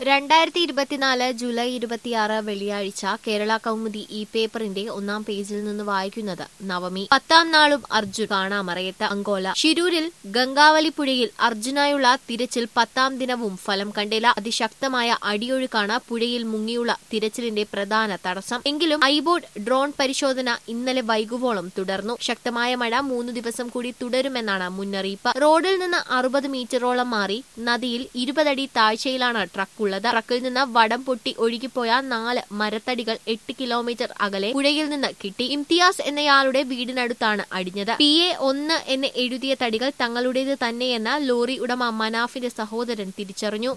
രണ്ടായിരത്തി ഇരുപത്തിനാല് ജൂലൈ ഇരുപത്തിയാറ് വെള്ളിയാഴ്ച കേരള കൗമുദി ഈ പേപ്പറിന്റെ ഒന്നാം പേജിൽ നിന്ന് വായിക്കുന്നത് നവമി പത്താം നാളും അർജുൻ കാണാമറയത്ത് അങ്കോല ഷിരൂരിൽ ഗംഗാവലി പുഴയിൽ അർജുനായുള്ള തിരച്ചിൽ പത്താം ദിനവും ഫലം കണ്ടില്ല അതിശക്തമായ അടിയൊഴുക്കാണ് പുഴയിൽ മുങ്ങിയുള്ള തിരച്ചിലിന്റെ പ്രധാന തടസ്സം എങ്കിലും ഐബോർഡ് ഡ്രോൺ പരിശോധന ഇന്നലെ വൈകുവോളം തുടർന്നു ശക്തമായ മഴ മൂന്ന് ദിവസം കൂടി തുടരുമെന്നാണ് മുന്നറിയിപ്പ് റോഡിൽ നിന്ന് അറുപത് മീറ്ററോളം മാറി നദിയിൽ ഇരുപതടി താഴ്ചയിലാണ് ട്രക്ക് ഉള്ളത് ട്രക്കിൽ നിന്ന് വടം പൊട്ടി ഒഴുകിപ്പോയ നാല് മരത്തടികൾ എട്ട് കിലോമീറ്റർ അകലെ പുഴയിൽ നിന്ന് കിട്ടി ഇംതിയാസ് എന്നയാളുടെ വീടിനടുത്താണ് അടിഞ്ഞത് പി എ ഒന്ന് എന്ന് എഴുതിയ തടികൾ തങ്ങളുടേത് തന്നെയെന്ന് ലോറി ഉടമ മനാഫിന്റെ സഹോദരൻ തിരിച്ചറിഞ്ഞു